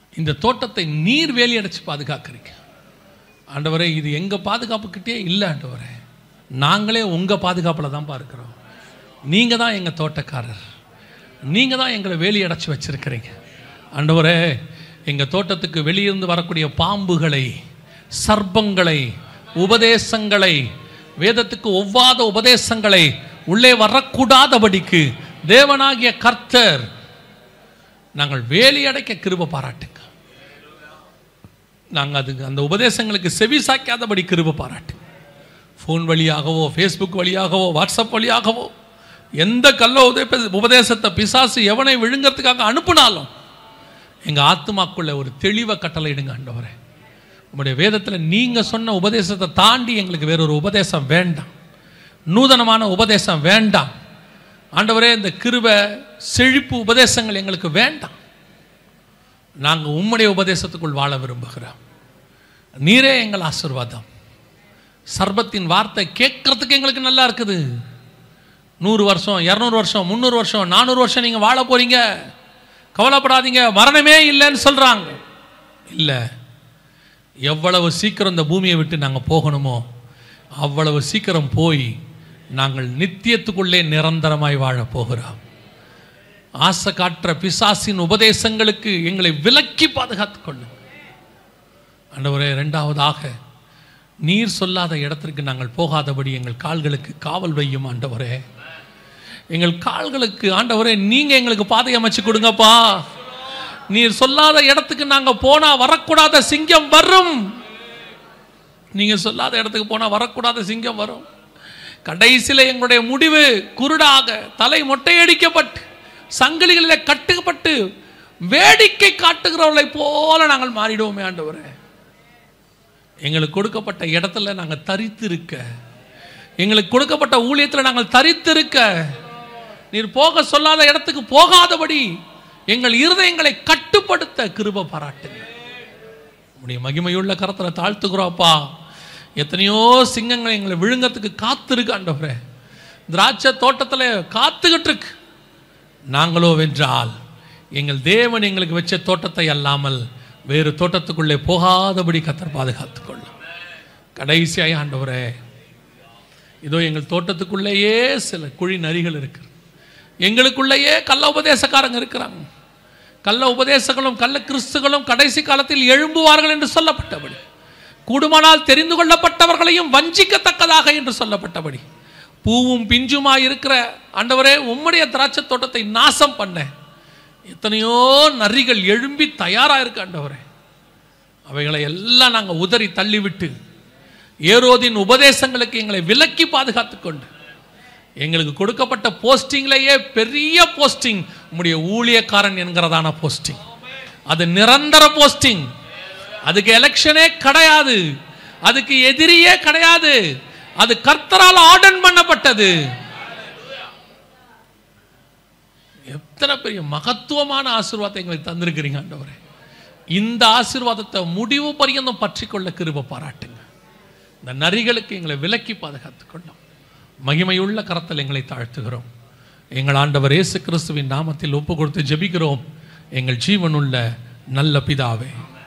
இந்த தோட்டத்தை நீர் வேலி அடைச்சு பாதுகாக்கிறீங்க ஆண்டவரே இது எங்கள் பாதுகாப்புக்கிட்டே இல்லை ஆண்டவரே நாங்களே உங்கள் பாதுகாப்பில் தான் பார்க்குறோம் நீங்கள் தான் எங்கள் தோட்டக்காரர் நீங்கள் தான் எங்களை வேலி அடைச்சி வச்சிருக்கிறீங்க ஆண்டவரே எங்கள் தோட்டத்துக்கு வெளியிருந்து வரக்கூடிய பாம்புகளை சர்ப்பங்களை உபதேசங்களை வேதத்துக்கு ஒவ்வாத உபதேசங்களை உள்ளே வரக்கூடாதபடிக்கு தேவனாகிய கர்த்தர் நாங்கள் வேலி அடைக்க கிருப பாராட்டுங்க நாங்கள் அதுக்கு அந்த உபதேசங்களுக்கு செவி சாய்க்காதபடி கிருப பாராட்டுங்க ஃபோன் வழியாகவோ ஃபேஸ்புக் வழியாகவோ வாட்ஸ்அப் வழியாகவோ எந்த கள்ள உதய உபதேசத்தை பிசாசு எவனை விழுங்கிறதுக்காக அனுப்புனாலும் எங்கள் ஆத்மாக்குள்ள ஒரு தெளிவை கட்டளையிடுங்க ஆண்டவரே உங்களுடைய வேதத்தில் நீங்கள் சொன்ன உபதேசத்தை தாண்டி எங்களுக்கு வேறொரு உபதேசம் வேண்டாம் நூதனமான உபதேசம் வேண்டாம் ஆண்டவரே இந்த கிருபை செழிப்பு உபதேசங்கள் எங்களுக்கு வேண்டாம் நாங்கள் உம்முடைய உபதேசத்துக்குள் வாழ விரும்புகிறோம் நீரே எங்கள் ஆசிர்வாதம் சர்பத்தின் வார்த்தை கேட்கறதுக்கு எங்களுக்கு நல்லா இருக்குது நூறு வருஷம் இரநூறு வருஷம் முந்நூறு வருஷம் நானூறு வருஷம் நீங்கள் வாழ போறீங்க கவலைப்படாதீங்க மரணமே இல்லைன்னு சொல்கிறாங்க இல்லை எவ்வளவு சீக்கிரம் இந்த பூமியை விட்டு நாங்கள் போகணுமோ அவ்வளவு சீக்கிரம் போய் நாங்கள் நித்தியத்துக்குள்ளே நிரந்தரமாய் வாழப் போகிறோம் ஆசை காட்டுற பிசாசின் உபதேசங்களுக்கு எங்களை விலக்கி பாதுகாத்துக் கொள்ளும் ஆண்டவரே இரண்டாவதாக நீர் சொல்லாத இடத்திற்கு நாங்கள் போகாதபடி எங்கள் கால்களுக்கு காவல் வையும் ஆண்டவரே எங்கள் கால்களுக்கு ஆண்டவரே நீங்க எங்களுக்கு பாதை அமைச்சு கொடுங்கப்பா நீர் சொல்லாத இடத்துக்கு நாங்க போனா வரக்கூடாத சிங்கம் வரும் நீங்க சொல்லாத இடத்துக்கு போனா வரக்கூடாத சிங்கம் வரும் கடைசியில் எங்களுடைய முடிவு குருடாக தலை மொட்டையடிக்கப்பட்டு சங்கிலிகளில் கட்டுப்பட்டு வேடிக்கை காட்டுகிறவர்களை போல நாங்கள் மாறிடுவோமே ஆண்டவரே எங்களுக்கு கொடுக்கப்பட்ட இடத்துல நாங்கள் தரித்திருக்க எங்களுக்கு கொடுக்கப்பட்ட ஊழியத்தில் நாங்கள் தரித்திருக்க நீர் போக சொல்லாத இடத்துக்கு போகாதபடி எங்கள் இருதயங்களை கட்டுப்படுத்த கிருப பாராட்டுங்க உடைய மகிமையுள்ள கரத்தில் தாழ்த்துக்கிறோப்பா எத்தனையோ சிங்கங்கள் எங்களை விழுங்கத்துக்கு காத்திருக்கு ஆண்டவரே திராட்சை தோட்டத்தில் காத்துக்கிட்டு இருக்கு நாங்களோ வென்றால் எங்கள் தேவன் எங்களுக்கு வச்ச தோட்டத்தை அல்லாமல் வேறு தோட்டத்துக்குள்ளே போகாதபடி கத்தர் பாதுகாத்துக் கொள்ளும் கடைசியாய் ஆண்டவரே இதோ எங்கள் தோட்டத்துக்குள்ளேயே சில குழி நரிகள் இருக்கு எங்களுக்குள்ளேயே கள்ள உபதேசக்காரங்க இருக்கிறாங்க கள்ள உபதேசங்களும் கள்ள கிறிஸ்துகளும் கடைசி காலத்தில் எழும்புவார்கள் என்று சொல்லப்பட்டபடி கூடுமானால் தெரிந்து கொள்ளப்பட்டவர்களையும் வஞ்சிக்கத்தக்கதாக என்று சொல்லப்பட்டபடி பூவும் பிஞ்சுமாய் இருக்கிற ஆண்டவரே உம்முடைய திராட்சை தோட்டத்தை நாசம் பண்ண எத்தனையோ நரிகள் எழும்பி தயாராக இருக்கு ஆண்டவரே அவைகளை எல்லாம் நாங்கள் உதறி தள்ளிவிட்டு ஏரோதின் உபதேசங்களுக்கு எங்களை விலக்கி பாதுகாத்துக் கொண்டு எங்களுக்கு கொடுக்கப்பட்ட போஸ்டிங்லேயே பெரிய போஸ்டிங் உம்முடைய ஊழியக்காரன் என்கிறதான போஸ்டிங் அது நிரந்தர போஸ்டிங் அதுக்கு எலெக்ஷனே கிடையாது அதுக்கு எதிரியே கிடையாது அது கர்த்தரால் ஆர்டன் பண்ணப்பட்டது எத்தனை பெரிய மகத்துவமான ஆசீர்வாதத்தை எங்களுக்கு தந்திருக்கிறீங்க ஆண்டவரே இந்த ஆசீர்வாதத்தை முடிவு பரியந்தம் பற்றிக்கொள்ள கிருப பாராட்டுங்க இந்த நரிகளுக்கு எங்களை விலக்கி பாதுகாத்துக் கொள்ளும் மகிமையுள்ள கரத்தில் எங்களை தாழ்த்துகிறோம் எங்கள் ஆண்டவர் இயேசு கிறிஸ்துவின் நாமத்தில் ஒப்பு கொடுத்து ஜெபிக்கிறோம் எங்கள் ஜீவனுள்ள நல்ல பிதாவே